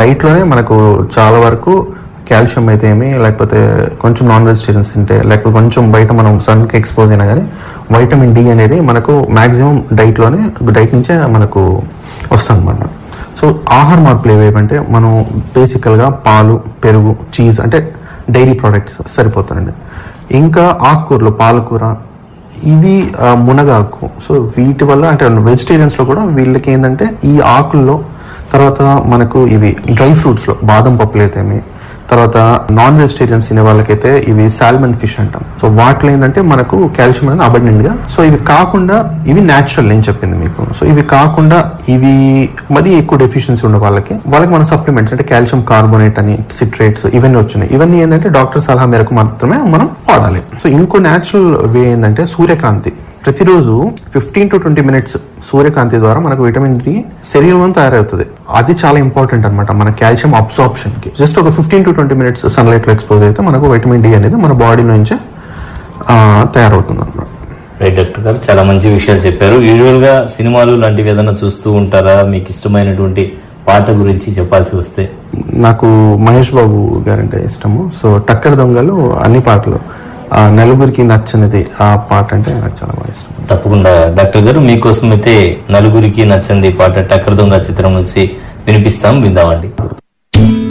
డైట్లోనే మనకు చాలా వరకు కాల్షియం అయితే ఏమి లేకపోతే కొంచెం నాన్ వెజిటేరియన్స్ తింటే లేకపోతే కొంచెం బయట మనం సన్కి ఎక్స్పోజ్ అయినా కానీ వైటమిన్ డి అనేది మనకు మాక్సిమం డైట్లోనే డైట్ నుంచే మనకు వస్తుంది అనమాట సో ఆహార మార్పులు ఏవేవంటే మనం బేసికల్గా పాలు పెరుగు చీజ్ అంటే డైరీ ప్రోడక్ట్స్ సరిపోతాయండి ఇంకా ఆకుకూరలు పాలకూర ఇవి ఆ, మునగాకు సో వీటి వల్ల అంటే వెజిటేరియన్స్ లో కూడా వీళ్ళకి ఏంటంటే ఈ ఆకుల్లో తర్వాత మనకు ఇవి డ్రై ఫ్రూట్స్ లో బాదం పప్పులు అయితేమి తర్వాత నాన్ వెజిటేరియన్స్ తినే వాళ్ళకైతే ఇవి సాల్మన్ ఫిష్ అంటాం సో వాటిలో ఏంటంటే మనకు కాల్షియం అనేది అబండెంట్ గా సో ఇవి కాకుండా ఇవి న్యాచురల్ నేను చెప్పింది మీకు సో ఇవి కాకుండా ఇవి మరీ ఎక్కువ డెఫిషియన్సీ ఉన్న వాళ్ళకి వాళ్ళకి మన సప్లిమెంట్స్ అంటే కాల్షియం కార్బోనేట్ అని సిట్రేట్స్ ఇవన్నీ వచ్చినాయి ఇవన్నీ ఏంటంటే డాక్టర్ సలహా మేరకు మాత్రమే మనం వాడాలి సో ఇంకో న్యాచురల్ వే ఏంటంటే సూర్యకాంతి ప్రతిరోజు ఫిఫ్టీన్ టు ట్వంటీ మినిట్స్ సూర్యకాంతి ద్వారా మనకు విటమిన్ డి శరీరంలో తయారవుతుంది అది చాలా ఇంపార్టెంట్ అనమాట మన కాల్షియం అబ్సార్ప్షన్ కి జస్ట్ ఒక fifteen to twenty minutes sunlight లో ఎక్స్పోజ్ అయితే మనకు విటమిన్ డి అనేది మన బాడీ నుంచే ఆ, తయారవుతుంది అనమాట రైట్ డాక్టర్ గారు చాలా మంచి విషయాలు చెప్పారు యూజువల్ గా సినిమాలు లాంటివి ఏదైనా చూస్తూ ఉంటారా మీకు ఇష్టమైనటువంటి పాట గురించి చెప్పాల్సి వస్తే నాకు మహేష్ బాబు గారంటే ఇష్టము సో టక్కర్ దొంగలు అన్ని పాటలు ఆ నలుగురికి నచ్చనిది ఆ పాట అంటే నాకు చాలా బాగా ఇష్టం తప్పకుండా డాక్టర్ గారు మీకోసం అయితే నలుగురికి నచ్చంది పాట టక్కర్ దొంగ చిత్రం నుంచి వినిపిస్తాం విందామండి